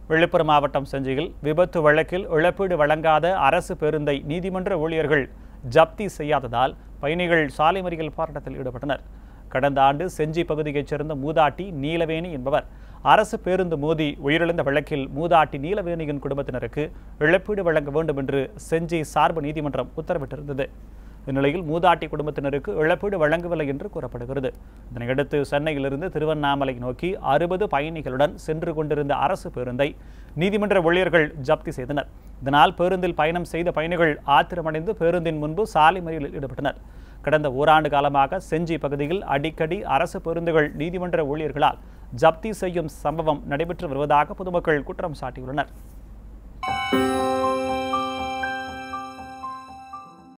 விழுப்புரம் மாவட்டம் செஞ்சியில் விபத்து வழக்கில் இழப்பீடு வழங்காத அரசு பேருந்தை நீதிமன்ற ஊழியர்கள் ஜப்தி செய்யாததால் பயணிகள் சாலை மறியல் போராட்டத்தில் ஈடுபட்டனர் கடந்த ஆண்டு செஞ்சி பகுதியைச் சேர்ந்த மூதாட்டி நீலவேணி என்பவர் அரசு பேருந்து மோதி உயிரிழந்த வழக்கில் மூதாட்டி நீலவேணியின் குடும்பத்தினருக்கு இழப்பீடு வழங்க வேண்டும் என்று செஞ்சி சார்பு நீதிமன்றம் உத்தரவிட்டிருந்தது இந்நிலையில் மூதாட்டி குடும்பத்தினருக்கு இழப்பீடு வழங்கவில்லை என்று கூறப்படுகிறது இதனையடுத்து சென்னையிலிருந்து திருவண்ணாமலை நோக்கி அறுபது பயணிகளுடன் சென்று கொண்டிருந்த அரசு பேருந்தை நீதிமன்ற ஊழியர்கள் ஜப்தி செய்தனர் இதனால் பேருந்தில் பயணம் செய்த பயணிகள் ஆத்திரமடைந்து பேருந்தின் முன்பு சாலை மறியலில் ஈடுபட்டனர் கடந்த ஓராண்டு காலமாக செஞ்சி பகுதியில் அடிக்கடி அரசு பேருந்துகள் நீதிமன்ற ஊழியர்களால் ஜப்தி செய்யும் சம்பவம் நடைபெற்று வருவதாக பொதுமக்கள் குற்றம் சாட்டியுள்ளனர்